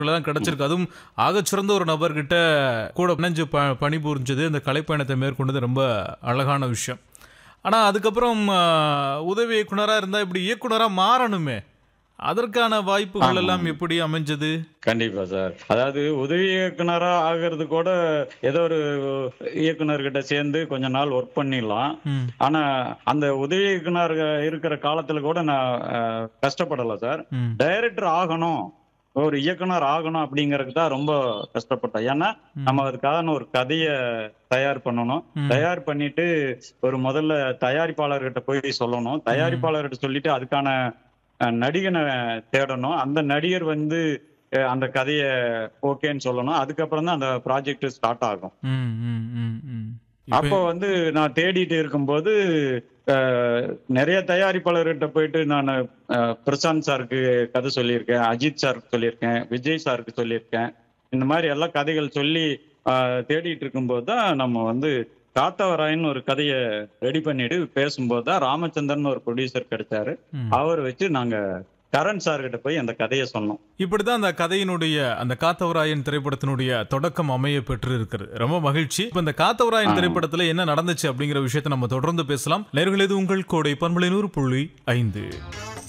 தான் கிடைச்சிருக்கு அதுவும் ஆகச்சிறந்த ஒரு நபர்கிட்ட கூட இணைஞ்சு ப பணிபுரிஞ்சது இந்த கலைப்பயணத்தை மேற்கொண்டது ரொம்ப அழகான விஷயம் ஆனால் அதுக்கப்புறம் ஆ, உதவி இயக்குனராக இருந்தால் இப்படி இயக்குனராக மாறணுமே அதற்கான வாய்ப்புகள் எல்லாம் எப்படி அமைஞ்சது கண்டிப்பா சார் அதாவது உதவி இயக்குனரா ஆகிறது கூட ஏதோ ஒரு இயக்குனர்கிட்ட சேர்ந்து கொஞ்ச நாள் ஒர்க் பண்ணிடலாம் ம் ஆனா அந்த உதவி இயக்குனர் இருக்கிற காலத்துல கூட நான் அஹ், கஷ்டப்படல சார் ம் டைரக்டர் ஆகணும் ஒரு இயக்குனர் ஆகணும் அப்படிங்கறதுக்கு தான் ரொம்ப கஷ்டப்பட்டேன் ஏன்னா நம்ம அதுக்கான ஒரு கதையை தயார் பண்ணணும் ம். தயார் பண்ணிட்டு ஒரு முதல்ல தயாரிப்பாளர்கிட்ட போய் சொல்லணும் தயாரிப்பாளர்கிட்ட சொல்லிட்டு அதுக்கான அஹ், நடிகனை தேடணும் அந்த நடிகர் வந்து அஹ், அந்த கதையை ஓகேன்னு சொல்லணும் அதுக்கப்புறம் தான் அந்த ப்ராஜெக்ட் ஸ்டார்ட் ஆகும் ம் ம் ம் ம் இப்ப- அப்போ வந்து நான் தேடிட்டு இருக்கும்போது அஹ், நிறைய தயாரிப்பாளர்கிட்ட போயிட்டு நான் அஹ், பிரசாந்த் சாருக்கு கதை சொல்லியிருக்கேன் அஜித் சாருக்கு சொல்லியிருக்கேன் விஜய் சாருக்கு சொல்லியிருக்கேன் இந்த மாதிரி எல்லா கதைகள் சொல்லி அஹ், தேடிட்டு இருக்கும்போது தான் நம்ம வந்து காத்தவராயன் ஒரு கதையை ரெடி பண்ணிட்டு பேசும்போது தான் ராமச்சந்திரன் ஒரு ப்ரொடியூசர் கிடைச்சாரு ம். அவர் வச்சு நாங்க கரண் சார்கிட்ட போய் அந்த கதையை சொன்னோம் இப்படிதான் அந்த கதையினுடைய அந்த காத்தவராயன் திரைப்படத்தினுடைய தொடக்கம் அமைய பெற்று இருக்கிறது ரொம்ப மகிழ்ச்சி இப்ப இந்த காத்தவராயன் ஆ. திரைப்படத்துல என்ன நடந்துச்சு அப்படிங்கிற விஷயத்தை நம்ம தொடர்ந்து பேசலாம் நேர்களது உங்கள் கோடை பண்பலை நூறு புள்ளி ஐந்து